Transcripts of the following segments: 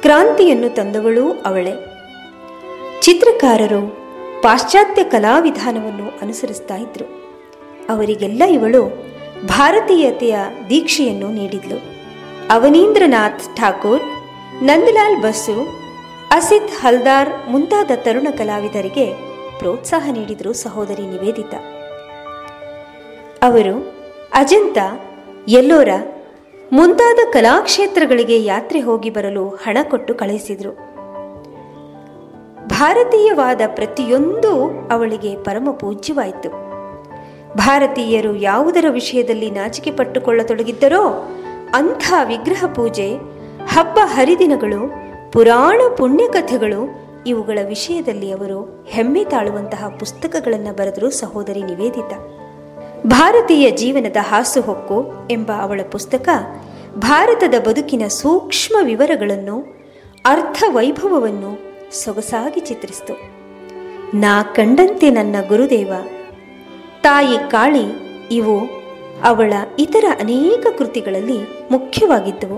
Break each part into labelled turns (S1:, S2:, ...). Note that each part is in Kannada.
S1: ಕ್ರಾಂತಿಯನ್ನು ತಂದವಳೂ ಅವಳೇ ಚಿತ್ರಕಾರರು ಪಾಶ್ಚಾತ್ಯ ಕಲಾವಿಧಾನವನ್ನು ಅನುಸರಿಸ್ತಾ ಇದ್ರು ಅವರಿಗೆಲ್ಲ ಇವಳು ಭಾರತೀಯತೆಯ ದೀಕ್ಷೆಯನ್ನು ನೀಡಿದ್ಲು ಅವನೀಂದ್ರನಾಥ್ ಠಾಕೂರ್ ನಂದಲಾಲ್ ಬಸು ಅಸಿತ್ ಹಲ್ದಾರ್ ಮುಂತಾದ ತರುಣ ಕಲಾವಿದರಿಗೆ ಪ್ರೋತ್ಸಾಹ ನೀಡಿದರು ಸಹೋದರಿ ನಿವೇದಿತಾ ಅವರು ಅಜಂತ ಎಲ್ಲೋರ ಮುಂತಾದ ಕಲಾಕ್ಷೇತ್ರಗಳಿಗೆ ಯಾತ್ರೆ ಹೋಗಿ ಬರಲು ಹಣ ಕೊಟ್ಟು ಕಳುಹಿಸಿದರು ಭಾರತೀಯವಾದ ಪ್ರತಿಯೊಂದು ಅವಳಿಗೆ ಪರಮ ಪೂಜ್ಯವಾಯಿತು ಭಾರತೀಯರು ಯಾವುದರ ವಿಷಯದಲ್ಲಿ ನಾಚಿಕೆ ಪಟ್ಟುಕೊಳ್ಳತೊಡಗಿದ್ದರೋ ಅಂಥ ವಿಗ್ರಹ ಪೂಜೆ ಹಬ್ಬ ಹರಿದಿನಗಳು ಪುರಾಣ ಪುಣ್ಯಕಥೆಗಳು ಇವುಗಳ ವಿಷಯದಲ್ಲಿ ಅವರು ಹೆಮ್ಮೆ ತಾಳುವಂತಹ ಪುಸ್ತಕಗಳನ್ನು ಬರೆದರು ಸಹೋದರಿ ನಿವೇದಿತಾ ಭಾರತೀಯ ಜೀವನದ ಹಾಸುಹೊಕ್ಕು ಎಂಬ ಅವಳ ಪುಸ್ತಕ ಭಾರತದ ಬದುಕಿನ ಸೂಕ್ಷ್ಮ ವಿವರಗಳನ್ನು ಅರ್ಥ ವೈಭವವನ್ನು ಸೊಗಸಾಗಿ ಚಿತ್ರಿಸಿತು ನಾ ಕಂಡಂತೆ ನನ್ನ ಗುರುದೇವ ತಾಯಿ ಕಾಳಿ ಇವು ಅವಳ ಇತರ ಅನೇಕ ಕೃತಿಗಳಲ್ಲಿ ಮುಖ್ಯವಾಗಿದ್ದವು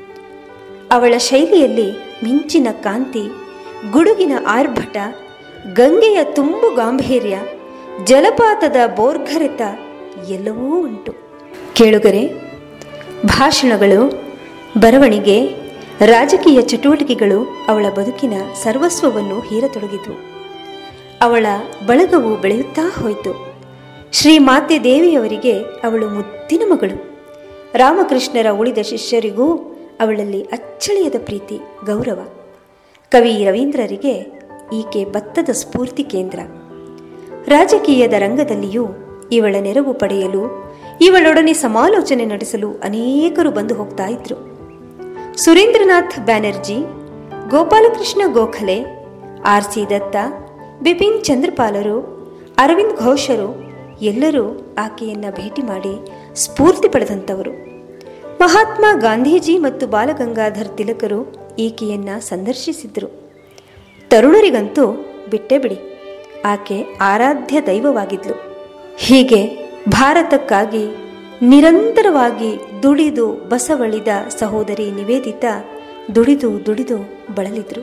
S1: ಅವಳ ಶೈಲಿಯಲ್ಲಿ ಮಿಂಚಿನ ಕಾಂತಿ ಗುಡುಗಿನ ಆರ್ಭಟ ಗಂಗೆಯ ತುಂಬು ಗಾಂಭೀರ್ಯ ಜಲಪಾತದ ಬೋರ್ಗರೆತ ಎಲ್ಲವೂ ಉಂಟು ಕೇಳುಗರೆ ಭಾಷಣಗಳು ಬರವಣಿಗೆ ರಾಜಕೀಯ ಚಟುವಟಿಕೆಗಳು ಅವಳ ಬದುಕಿನ ಸರ್ವಸ್ವವನ್ನು ಹೀರತೊಡಗಿದ್ವು ಅವಳ ಬಳಗವು ಬೆಳೆಯುತ್ತಾ ಹೋಯಿತು ಶ್ರೀ ಮಾತೆ ದೇವಿಯವರಿಗೆ ಅವಳು ಮುದ್ದಿನ ಮಗಳು ರಾಮಕೃಷ್ಣರ ಉಳಿದ ಶಿಷ್ಯರಿಗೂ ಅವಳಲ್ಲಿ ಅಚ್ಚಳಿಯದ ಪ್ರೀತಿ ಗೌರವ ಕವಿ ರವೀಂದ್ರರಿಗೆ ಈಕೆ ಭತ್ತದ ಸ್ಫೂರ್ತಿ ಕೇಂದ್ರ ರಾಜಕೀಯದ ರಂಗದಲ್ಲಿಯೂ ಇವಳ ನೆರವು ಪಡೆಯಲು ಇವಳೊಡನೆ ಸಮಾಲೋಚನೆ ನಡೆಸಲು ಅನೇಕರು ಬಂದು ಹೋಗ್ತಾ ಇದ್ರು ಸುರೇಂದ್ರನಾಥ್ ಬ್ಯಾನರ್ಜಿ ಗೋಪಾಲಕೃಷ್ಣ ಗೋಖಲೆ ಆರ್ ಸಿ ದತ್ತ ಬಿಪಿನ್ ಚಂದ್ರಪಾಲರು ಅರವಿಂದ್ ಘೋಷರು ಎಲ್ಲರೂ ಆಕೆಯನ್ನ ಭೇಟಿ ಮಾಡಿ ಸ್ಫೂರ್ತಿ ಪಡೆದಂಥವರು ಮಹಾತ್ಮ ಗಾಂಧೀಜಿ ಮತ್ತು ಬಾಲಗಂಗಾಧರ್ ತಿಲಕರು ಈಕೆಯನ್ನ ಸಂದರ್ಶಿಸಿದ್ರು ತರುಣರಿಗಂತೂ ಬಿಟ್ಟೇ ಬಿಡಿ ಆಕೆ ಆರಾಧ್ಯ ದೈವವಾಗಿದ್ಲು ಹೀಗೆ ಭಾರತಕ್ಕಾಗಿ ನಿರಂತರವಾಗಿ ದುಡಿದು ಬಸವಳಿದ ಸಹೋದರಿ ನಿವೇದಿತಾ ದುಡಿದು ದುಡಿದು ಬಳಲಿದ್ರು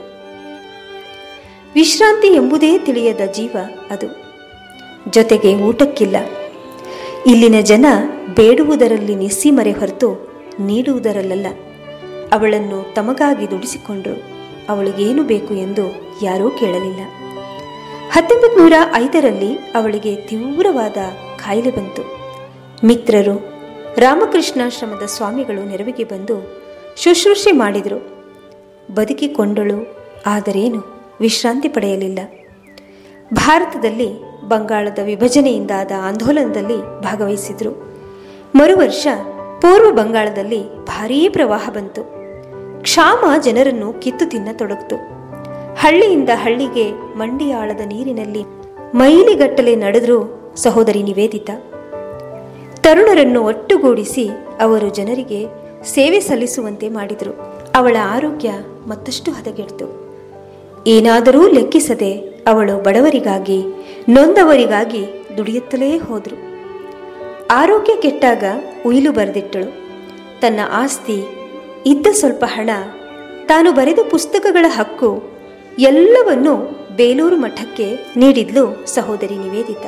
S1: ವಿಶ್ರಾಂತಿ ಎಂಬುದೇ ತಿಳಿಯದ ಜೀವ ಅದು ಜೊತೆಗೆ ಊಟಕ್ಕಿಲ್ಲ ಇಲ್ಲಿನ ಜನ ಬೇಡುವುದರಲ್ಲಿ ನಿಸ್ಸೀಮರೆ ಹೊರತು ನೀಡುವುದರಲ್ಲ ಅವಳನ್ನು ತಮಗಾಗಿ ದುಡಿಸಿಕೊಂಡ್ರು ಅವಳಿಗೇನು ಬೇಕು ಎಂದು ಯಾರೂ ಕೇಳಲಿಲ್ಲ ಹತ್ತೊಂಬತ್ತು ನೂರ ಐದರಲ್ಲಿ ಅವಳಿಗೆ ತೀವ್ರವಾದ ಕಾಯಿಲೆ ಬಂತು ಮಿತ್ರರು ರಾಮಕೃಷ್ಣಾಶ್ರಮದ ಸ್ವಾಮಿಗಳು ನೆರವಿಗೆ ಬಂದು ಶುಶ್ರೂಷೆ ಮಾಡಿದರು ಬದುಕಿಕೊಂಡಳು ಆದರೇನು ವಿಶ್ರಾಂತಿ ಪಡೆಯಲಿಲ್ಲ ಭಾರತದಲ್ಲಿ ಬಂಗಾಳದ ವಿಭಜನೆಯಿಂದಾದ ಆಂದೋಲನದಲ್ಲಿ ಭಾಗವಹಿಸಿದರು ಮರುವರ್ಷ ಪೂರ್ವ ಬಂಗಾಳದಲ್ಲಿ ಭಾರೀ ಪ್ರವಾಹ ಬಂತು ಕ್ಷಾಮ ಜನರನ್ನು ಕಿತ್ತು ತಿನ್ನತೊಡಗಿತು ಹಳ್ಳಿಯಿಂದ ಹಳ್ಳಿಗೆ ಮಂಡಿಯಾಳದ ನೀರಿನಲ್ಲಿ ಮೈಲಿಗಟ್ಟಲೆ ನಡೆದ್ರು ಸಹೋದರಿ ನಿವೇದಿತಾ ತರುಣರನ್ನು ಒಟ್ಟುಗೂಡಿಸಿ ಅವರು ಜನರಿಗೆ ಸೇವೆ ಸಲ್ಲಿಸುವಂತೆ ಮಾಡಿದರು ಅವಳ ಆರೋಗ್ಯ ಮತ್ತಷ್ಟು ಹದಗೆಡ್ತು ಏನಾದರೂ ಲೆಕ್ಕಿಸದೆ ಅವಳು ಬಡವರಿಗಾಗಿ ನೊಂದವರಿಗಾಗಿ ದುಡಿಯುತ್ತಲೇ ಹೋದರು ಆರೋಗ್ಯ ಕೆಟ್ಟಾಗ ಉಯಿಲು ಬರೆದಿಟ್ಟಳು ತನ್ನ ಆಸ್ತಿ ಇದ್ದ ಸ್ವಲ್ಪ ಹಣ ತಾನು ಬರೆದ ಪುಸ್ತಕಗಳ ಹಕ್ಕು ಎಲ್ಲವನ್ನೂ ಬೇಲೂರು ಮಠಕ್ಕೆ ನೀಡಿದ್ಲು ಸಹೋದರಿ ನಿವೇದಿತಾ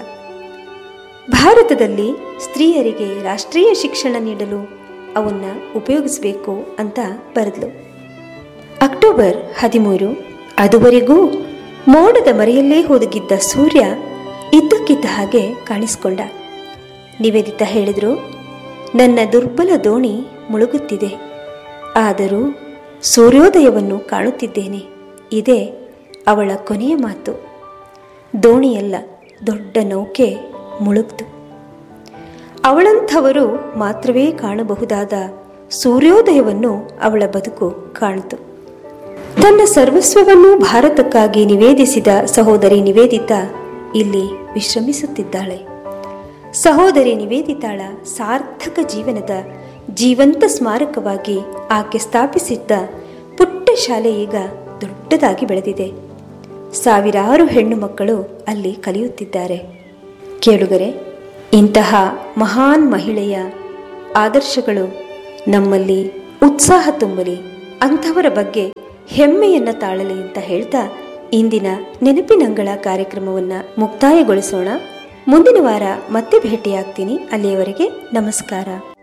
S1: ಭಾರತದಲ್ಲಿ ಸ್ತ್ರೀಯರಿಗೆ ರಾಷ್ಟ್ರೀಯ ಶಿಕ್ಷಣ ನೀಡಲು ಅವನ್ನ ಉಪಯೋಗಿಸಬೇಕು ಅಂತ ಬರೆದ್ಲು ಅಕ್ಟೋಬರ್ ಹದಿಮೂರು ಅದುವರೆಗೂ ಮೋಡದ ಮರೆಯಲ್ಲೇ ಹೋದಗಿದ್ದ ಸೂರ್ಯ ಇದ್ದಕ್ಕಿದ್ದ ಹಾಗೆ ಕಾಣಿಸ್ಕೊಂಡ ನಿವೇದಿತಾ ಹೇಳಿದ್ರು ನನ್ನ ದುರ್ಬಲ ದೋಣಿ ಮುಳುಗುತ್ತಿದೆ ಆದರೂ ಸೂರ್ಯೋದಯವನ್ನು ಕಾಣುತ್ತಿದ್ದೇನೆ ಇದೇ ಅವಳ ಕೊನೆಯ ಮಾತು ದೋಣಿಯಲ್ಲ ದೊಡ್ಡ ನೌಕೆ ಮುಳುಗ್ತು ಅವಳಂಥವರು ಮಾತ್ರವೇ ಕಾಣಬಹುದಾದ ಸೂರ್ಯೋದಯವನ್ನು ಅವಳ ಬದುಕು ಕಾಣಿತು ತನ್ನ ಸರ್ವಸ್ವವನ್ನು ಭಾರತಕ್ಕಾಗಿ ನಿವೇದಿಸಿದ ಸಹೋದರಿ ನಿವೇದಿತಾ ಇಲ್ಲಿ ವಿಶ್ರಮಿಸುತ್ತಿದ್ದಾಳೆ ಸಹೋದರಿ ನಿವೇದಿತಾಳ ಸಾರ್ಥಕ ಜೀವನದ ಜೀವಂತ ಸ್ಮಾರಕವಾಗಿ ಆಕೆ ಸ್ಥಾಪಿಸಿದ್ದ ಪುಟ್ಟ ಶಾಲೆ ಈಗ ದೊಡ್ಡದಾಗಿ ಬೆಳೆದಿದೆ ಸಾವಿರಾರು ಹೆಣ್ಣು ಮಕ್ಕಳು ಅಲ್ಲಿ ಕಲಿಯುತ್ತಿದ್ದಾರೆ ಕೇಳುಗರೆ ಇಂತಹ ಮಹಾನ್ ಮಹಿಳೆಯ ಆದರ್ಶಗಳು ನಮ್ಮಲ್ಲಿ ಉತ್ಸಾಹ ತುಂಬಲಿ ಅಂಥವರ ಬಗ್ಗೆ ಹೆಮ್ಮೆಯನ್ನ ತಾಳಲಿ ಅಂತ ಹೇಳ್ತಾ ಇಂದಿನ ನೆನಪಿನಂಗಳ ಕಾರ್ಯಕ್ರಮವನ್ನ ಮುಕ್ತಾಯಗೊಳಿಸೋಣ ಮುಂದಿನ ವಾರ ಮತ್ತೆ ಭೇಟಿಯಾಗ್ತೀನಿ ಅಲ್ಲಿಯವರೆಗೆ ನಮಸ್ಕಾರ